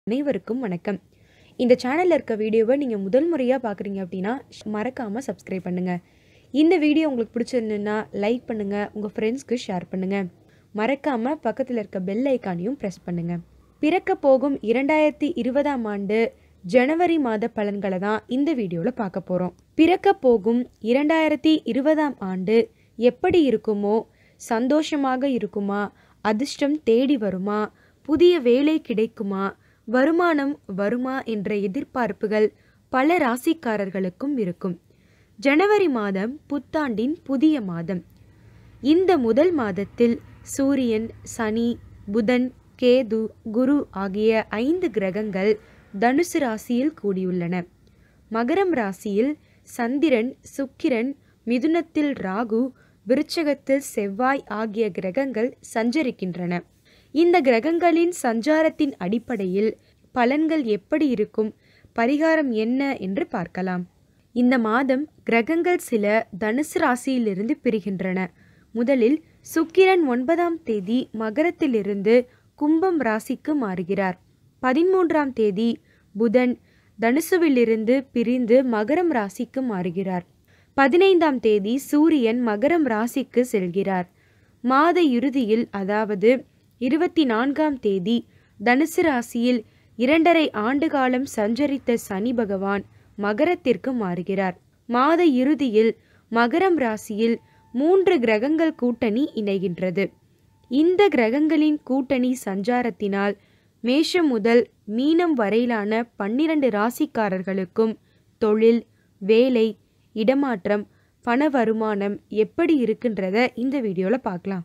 அனைவருக்கும் வணக்கம் இந்த சேனலில் இருக்க வீடியோவை நீங்கள் முதல் முறையாக பார்க்குறீங்க அப்படின்னா மறக்காமல் சப்ஸ்கிரைப் பண்ணுங்கள் இந்த வீடியோ உங்களுக்கு பிடிச்சிருந்துன்னா லைக் பண்ணுங்கள் உங்கள் ஃப்ரெண்ட்ஸ்க்கு ஷேர் பண்ணுங்கள் மறக்காமல் பக்கத்தில் இருக்க பெல் ஐக்கானையும் ப்ரெஸ் பண்ணுங்கள் பிறக்க போகும் இரண்டாயிரத்தி இருபதாம் ஆண்டு ஜனவரி மாத பலன்களை தான் இந்த வீடியோவில் பார்க்க போகிறோம் பிறக்க போகும் இரண்டாயிரத்தி இருபதாம் ஆண்டு எப்படி இருக்குமோ சந்தோஷமாக இருக்குமா அதிர்ஷ்டம் தேடி வருமா புதிய வேலை கிடைக்குமா வருமானம் வருமா என்ற எதிர்பார்ப்புகள் பல ராசிக்காரர்களுக்கும் இருக்கும் ஜனவரி மாதம் புத்தாண்டின் புதிய மாதம் இந்த முதல் மாதத்தில் சூரியன் சனி புதன் கேது குரு ஆகிய ஐந்து கிரகங்கள் தனுசு ராசியில் கூடியுள்ளன மகரம் ராசியில் சந்திரன் சுக்கிரன் மிதுனத்தில் ராகு விருச்சகத்தில் செவ்வாய் ஆகிய கிரகங்கள் சஞ்சரிக்கின்றன இந்த கிரகங்களின் சஞ்சாரத்தின் அடிப்படையில் பலன்கள் எப்படி இருக்கும் பரிகாரம் என்ன என்று பார்க்கலாம் இந்த மாதம் கிரகங்கள் சில தனுசு ராசியிலிருந்து பிரிகின்றன முதலில் சுக்கிரன் ஒன்பதாம் தேதி மகரத்திலிருந்து கும்பம் ராசிக்கு மாறுகிறார் பதிமூன்றாம் தேதி புதன் தனுசுவிலிருந்து பிரிந்து மகரம் ராசிக்கு மாறுகிறார் பதினைந்தாம் தேதி சூரியன் மகரம் ராசிக்கு செல்கிறார் மாத இறுதியில் அதாவது இருபத்தி நான்காம் தேதி தனுசு ராசியில் இரண்டரை ஆண்டு காலம் சஞ்சரித்த சனி பகவான் மகரத்திற்கு மாறுகிறார் மாத இறுதியில் மகரம் ராசியில் மூன்று கிரகங்கள் கூட்டணி இணைகின்றது இந்த கிரகங்களின் கூட்டணி சஞ்சாரத்தினால் மேஷம் முதல் மீனம் வரையிலான பன்னிரண்டு ராசிக்காரர்களுக்கும் தொழில் வேலை இடமாற்றம் பண வருமானம் எப்படி இருக்குன்றத இந்த வீடியோவில் பார்க்கலாம்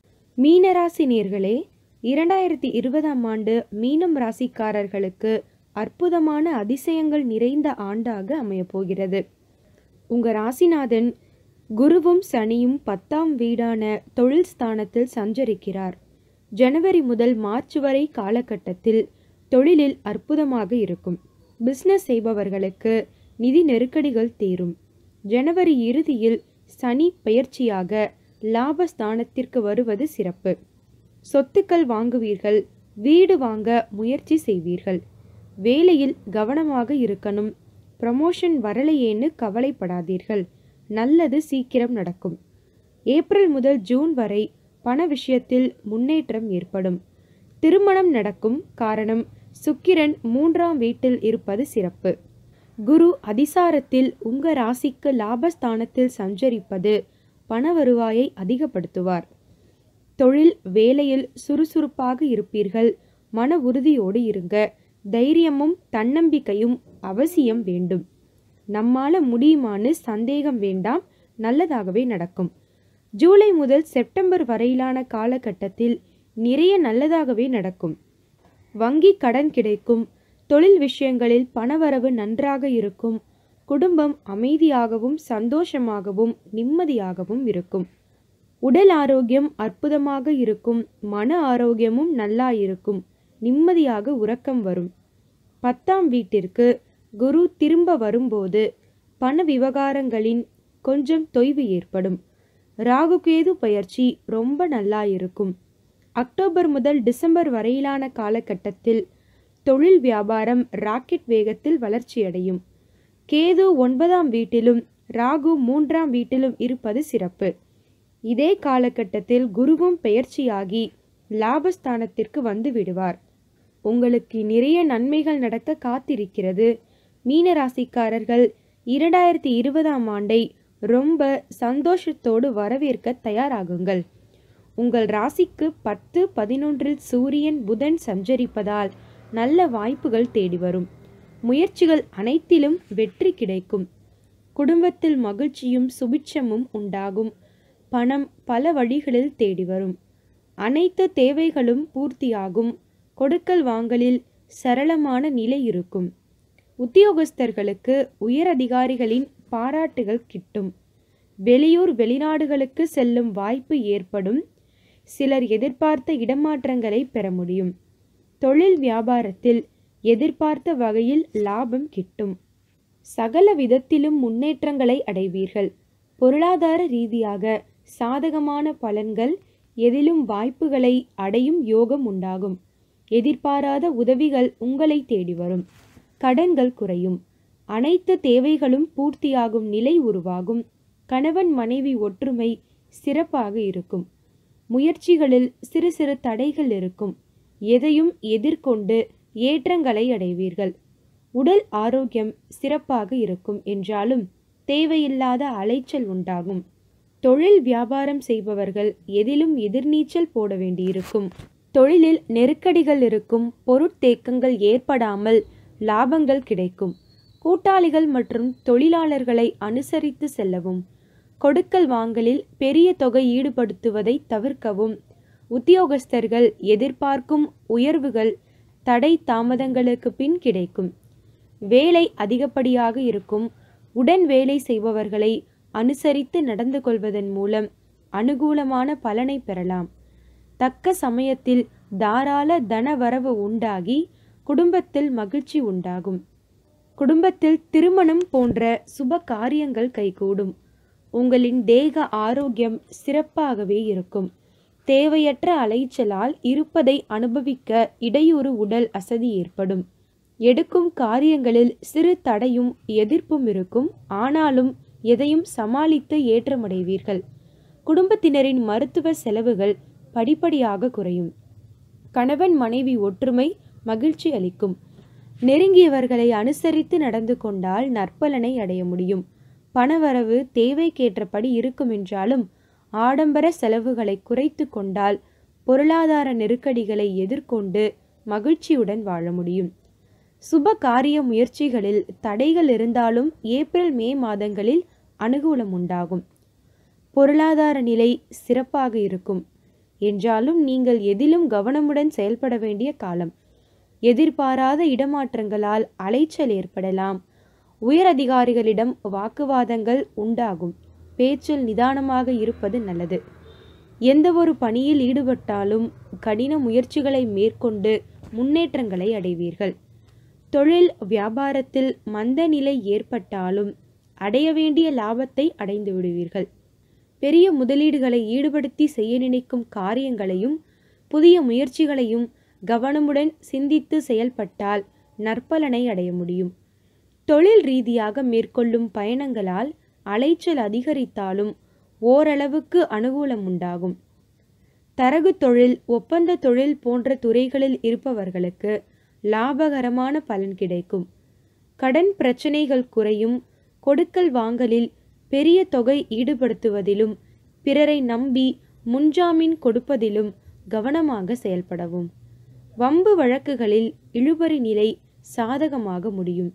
மீனராசி நேர்களே இரண்டாயிரத்தி இருபதாம் ஆண்டு மீனம் ராசிக்காரர்களுக்கு அற்புதமான அதிசயங்கள் நிறைந்த ஆண்டாக அமையப்போகிறது உங்கள் ராசிநாதன் குருவும் சனியும் பத்தாம் வீடான தொழில் ஸ்தானத்தில் சஞ்சரிக்கிறார் ஜனவரி முதல் மார்ச் வரை காலகட்டத்தில் தொழிலில் அற்புதமாக இருக்கும் பிஸ்னஸ் செய்பவர்களுக்கு நிதி நெருக்கடிகள் தீரும் ஜனவரி இறுதியில் சனி பயிற்சியாக லாபஸ்தானத்திற்கு வருவது சிறப்பு சொத்துக்கள் வாங்குவீர்கள் வீடு வாங்க முயற்சி செய்வீர்கள் வேலையில் கவனமாக இருக்கணும் ப்ரமோஷன் வரலையேன்னு கவலைப்படாதீர்கள் நல்லது சீக்கிரம் நடக்கும் ஏப்ரல் முதல் ஜூன் வரை பண விஷயத்தில் முன்னேற்றம் ஏற்படும் திருமணம் நடக்கும் காரணம் சுக்கிரன் மூன்றாம் வீட்டில் இருப்பது சிறப்பு குரு அதிசாரத்தில் உங்க ராசிக்கு லாபஸ்தானத்தில் சஞ்சரிப்பது பண வருவாயை அதிகப்படுத்துவார் தொழில் வேலையில் சுறுசுறுப்பாக இருப்பீர்கள் மன உறுதியோடு இருங்க தைரியமும் தன்னம்பிக்கையும் அவசியம் வேண்டும் நம்மால முடியுமான்னு சந்தேகம் வேண்டாம் நல்லதாகவே நடக்கும் ஜூலை முதல் செப்டம்பர் வரையிலான காலகட்டத்தில் நிறைய நல்லதாகவே நடக்கும் வங்கி கடன் கிடைக்கும் தொழில் விஷயங்களில் பணவரவு நன்றாக இருக்கும் குடும்பம் அமைதியாகவும் சந்தோஷமாகவும் நிம்மதியாகவும் இருக்கும் உடல் ஆரோக்கியம் அற்புதமாக இருக்கும் மன ஆரோக்கியமும் நல்லா இருக்கும் நிம்மதியாக உறக்கம் வரும் பத்தாம் வீட்டிற்கு குரு திரும்ப வரும்போது பண விவகாரங்களின் கொஞ்சம் தொய்வு ஏற்படும் ராகுகேது பயிற்சி ரொம்ப நல்லா இருக்கும் அக்டோபர் முதல் டிசம்பர் வரையிலான காலகட்டத்தில் தொழில் வியாபாரம் ராக்கெட் வேகத்தில் வளர்ச்சியடையும் கேது ஒன்பதாம் வீட்டிலும் ராகு மூன்றாம் வீட்டிலும் இருப்பது சிறப்பு இதே காலகட்டத்தில் குருவும் பெயர்ச்சியாகி லாபஸ்தானத்திற்கு வந்து விடுவார் உங்களுக்கு நிறைய நன்மைகள் நடக்க காத்திருக்கிறது மீனராசிக்காரர்கள் இரண்டாயிரத்தி இருபதாம் ஆண்டை ரொம்ப சந்தோஷத்தோடு வரவேற்க தயாராகுங்கள் உங்கள் ராசிக்கு பத்து பதினொன்றில் சூரியன் புதன் சஞ்சரிப்பதால் நல்ல வாய்ப்புகள் தேடி வரும் முயற்சிகள் அனைத்திலும் வெற்றி கிடைக்கும் குடும்பத்தில் மகிழ்ச்சியும் சுபிட்சமும் உண்டாகும் பணம் பல வழிகளில் தேடி வரும் அனைத்து தேவைகளும் பூர்த்தியாகும் கொடுக்கல் வாங்கலில் சரளமான நிலை இருக்கும் உத்தியோகஸ்தர்களுக்கு உயர் அதிகாரிகளின் பாராட்டுகள் கிட்டும் வெளியூர் வெளிநாடுகளுக்கு செல்லும் வாய்ப்பு ஏற்படும் சிலர் எதிர்பார்த்த இடமாற்றங்களை பெற முடியும் தொழில் வியாபாரத்தில் எதிர்பார்த்த வகையில் லாபம் கிட்டும் சகல விதத்திலும் முன்னேற்றங்களை அடைவீர்கள் பொருளாதார ரீதியாக சாதகமான பலன்கள் எதிலும் வாய்ப்புகளை அடையும் யோகம் உண்டாகும் எதிர்பாராத உதவிகள் உங்களை தேடி வரும் கடன்கள் குறையும் அனைத்து தேவைகளும் பூர்த்தியாகும் நிலை உருவாகும் கணவன் மனைவி ஒற்றுமை சிறப்பாக இருக்கும் முயற்சிகளில் சிறு சிறு தடைகள் இருக்கும் எதையும் எதிர்கொண்டு ஏற்றங்களை அடைவீர்கள் உடல் ஆரோக்கியம் சிறப்பாக இருக்கும் என்றாலும் தேவையில்லாத அலைச்சல் உண்டாகும் தொழில் வியாபாரம் செய்பவர்கள் எதிலும் எதிர்நீச்சல் போட வேண்டியிருக்கும் தொழிலில் நெருக்கடிகள் இருக்கும் பொருட்தேக்கங்கள் ஏற்படாமல் லாபங்கள் கிடைக்கும் கூட்டாளிகள் மற்றும் தொழிலாளர்களை அனுசரித்து செல்லவும் கொடுக்கல் வாங்கலில் பெரிய தொகை ஈடுபடுத்துவதை தவிர்க்கவும் உத்தியோகஸ்தர்கள் எதிர்பார்க்கும் உயர்வுகள் தடை தாமதங்களுக்கு பின் கிடைக்கும் வேலை அதிகப்படியாக இருக்கும் உடன் வேலை செய்பவர்களை அனுசரித்து நடந்து கொள்வதன் மூலம் அனுகூலமான பலனை பெறலாம் தக்க சமயத்தில் தாராள தனவரவு உண்டாகி குடும்பத்தில் மகிழ்ச்சி உண்டாகும் குடும்பத்தில் திருமணம் போன்ற சுப காரியங்கள் கைகூடும் உங்களின் தேக ஆரோக்கியம் சிறப்பாகவே இருக்கும் தேவையற்ற அலைச்சலால் இருப்பதை அனுபவிக்க இடையூறு உடல் அசதி ஏற்படும் எடுக்கும் காரியங்களில் சிறு தடையும் எதிர்ப்பும் இருக்கும் ஆனாலும் எதையும் சமாளித்து ஏற்றமடைவீர்கள் குடும்பத்தினரின் மருத்துவ செலவுகள் படிப்படியாக குறையும் கணவன் மனைவி ஒற்றுமை மகிழ்ச்சி அளிக்கும் நெருங்கியவர்களை அனுசரித்து நடந்து கொண்டால் நற்பலனை அடைய முடியும் பணவரவு தேவைக்கேற்றபடி இருக்கும் என்றாலும் ஆடம்பர செலவுகளை குறைத்து கொண்டால் பொருளாதார நெருக்கடிகளை எதிர்கொண்டு மகிழ்ச்சியுடன் வாழ முடியும் சுப காரிய முயற்சிகளில் தடைகள் இருந்தாலும் ஏப்ரல் மே மாதங்களில் அனுகூலம் உண்டாகும் பொருளாதார நிலை சிறப்பாக இருக்கும் என்றாலும் நீங்கள் எதிலும் கவனமுடன் செயல்பட வேண்டிய காலம் எதிர்பாராத இடமாற்றங்களால் அலைச்சல் ஏற்படலாம் உயர் அதிகாரிகளிடம் வாக்குவாதங்கள் உண்டாகும் பேச்சில் நிதானமாக இருப்பது நல்லது எந்த ஒரு பணியில் ஈடுபட்டாலும் கடின முயற்சிகளை மேற்கொண்டு முன்னேற்றங்களை அடைவீர்கள் தொழில் வியாபாரத்தில் மந்த நிலை ஏற்பட்டாலும் அடைய வேண்டிய லாபத்தை அடைந்து விடுவீர்கள் பெரிய முதலீடுகளை ஈடுபடுத்தி செய்ய நினைக்கும் காரியங்களையும் புதிய முயற்சிகளையும் கவனமுடன் சிந்தித்து செயல்பட்டால் நற்பலனை அடைய முடியும் தொழில் ரீதியாக மேற்கொள்ளும் பயணங்களால் அலைச்சல் அதிகரித்தாலும் ஓரளவுக்கு அனுகூலம் உண்டாகும் தரகு தொழில் ஒப்பந்த தொழில் போன்ற துறைகளில் இருப்பவர்களுக்கு லாபகரமான பலன் கிடைக்கும் கடன் பிரச்சனைகள் குறையும் கொடுக்கல் வாங்கலில் பெரிய தொகை ஈடுபடுத்துவதிலும் பிறரை நம்பி முன்ஜாமீன் கொடுப்பதிலும் கவனமாக செயல்படவும் வம்பு வழக்குகளில் இழுபறி நிலை சாதகமாக முடியும்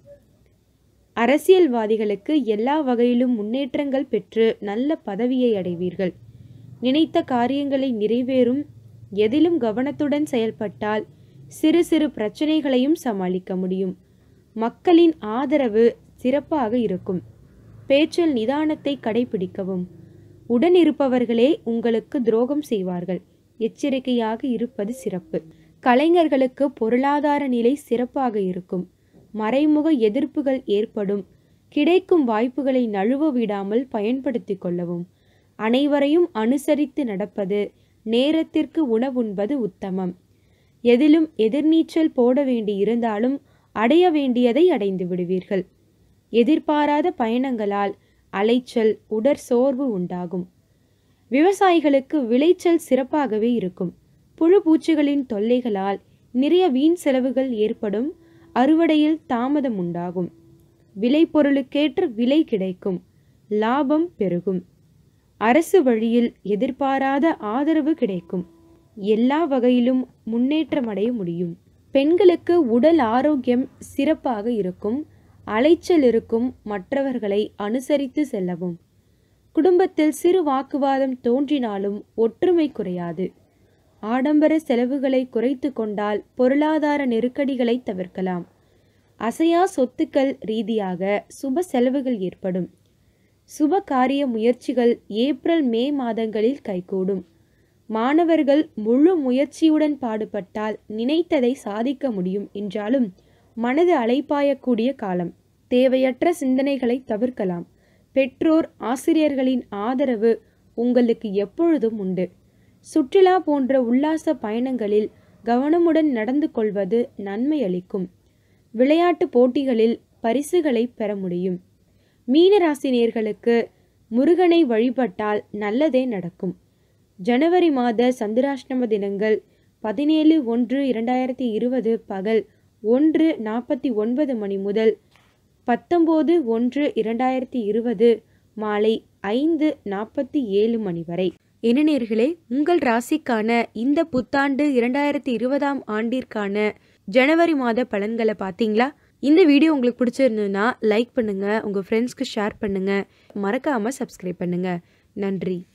அரசியல்வாதிகளுக்கு எல்லா வகையிலும் முன்னேற்றங்கள் பெற்று நல்ல பதவியை அடைவீர்கள் நினைத்த காரியங்களை நிறைவேறும் எதிலும் கவனத்துடன் செயல்பட்டால் சிறு சிறு பிரச்சனைகளையும் சமாளிக்க முடியும் மக்களின் ஆதரவு சிறப்பாக இருக்கும் பேச்சில் நிதானத்தை கடைபிடிக்கவும் உடனிருப்பவர்களே உங்களுக்கு துரோகம் செய்வார்கள் எச்சரிக்கையாக இருப்பது சிறப்பு கலைஞர்களுக்கு பொருளாதார நிலை சிறப்பாக இருக்கும் மறைமுக எதிர்ப்புகள் ஏற்படும் கிடைக்கும் வாய்ப்புகளை நழுவ விடாமல் பயன்படுத்தி கொள்ளவும் அனைவரையும் அனுசரித்து நடப்பது நேரத்திற்கு உணவுண்பது உத்தமம் எதிலும் எதிர்நீச்சல் போட வேண்டி இருந்தாலும் அடைய வேண்டியதை அடைந்து விடுவீர்கள் எதிர்பாராத பயணங்களால் அலைச்சல் உடற் சோர்வு உண்டாகும் விவசாயிகளுக்கு விளைச்சல் சிறப்பாகவே இருக்கும் புழு பூச்சிகளின் தொல்லைகளால் நிறைய வீண் செலவுகள் ஏற்படும் அறுவடையில் தாமதம் உண்டாகும் விளைபொருளுக்கேற்ற விலை கிடைக்கும் லாபம் பெருகும் அரசு வழியில் எதிர்பாராத ஆதரவு கிடைக்கும் எல்லா வகையிலும் முன்னேற்றமடைய முடியும் பெண்களுக்கு உடல் ஆரோக்கியம் சிறப்பாக இருக்கும் அலைச்சல் இருக்கும் மற்றவர்களை அனுசரித்து செல்லவும் குடும்பத்தில் சிறு வாக்குவாதம் தோன்றினாலும் ஒற்றுமை குறையாது ஆடம்பர செலவுகளை குறைத்து கொண்டால் பொருளாதார நெருக்கடிகளை தவிர்க்கலாம் அசையா சொத்துக்கள் ரீதியாக சுப செலவுகள் ஏற்படும் சுப காரிய முயற்சிகள் ஏப்ரல் மே மாதங்களில் கைகூடும் மாணவர்கள் முழு முயற்சியுடன் பாடுபட்டால் நினைத்ததை சாதிக்க முடியும் என்றாலும் மனது அலைப்பாயக்கூடிய காலம் தேவையற்ற சிந்தனைகளை தவிர்க்கலாம் பெற்றோர் ஆசிரியர்களின் ஆதரவு உங்களுக்கு எப்பொழுதும் உண்டு சுற்றுலா போன்ற உல்லாச பயணங்களில் கவனமுடன் நடந்து கொள்வது நன்மை அளிக்கும் விளையாட்டு போட்டிகளில் பரிசுகளை பெற முடியும் மீனராசினியர்களுக்கு முருகனை வழிபட்டால் நல்லதே நடக்கும் ஜனவரி மாத சந்திராஷ்டம தினங்கள் பதினேழு ஒன்று இரண்டாயிரத்தி இருபது பகல் ஒன்று நாற்பத்தி ஒன்பது மணி முதல் பத்தொம்போது ஒன்று இரண்டாயிரத்தி இருபது மாலை ஐந்து நாற்பத்தி ஏழு மணி வரை என்ன நேர்களே உங்கள் ராசிக்கான இந்த புத்தாண்டு இரண்டாயிரத்தி இருபதாம் ஆண்டிற்கான ஜனவரி மாத பலன்களை பார்த்தீங்களா இந்த வீடியோ உங்களுக்கு பிடிச்சிருந்ததுன்னா லைக் பண்ணுங்க உங்க ஃப்ரெண்ட்ஸ்க்கு ஷேர் பண்ணுங்க மறக்காம சப்ஸ்கிரைப் பண்ணுங்க நன்றி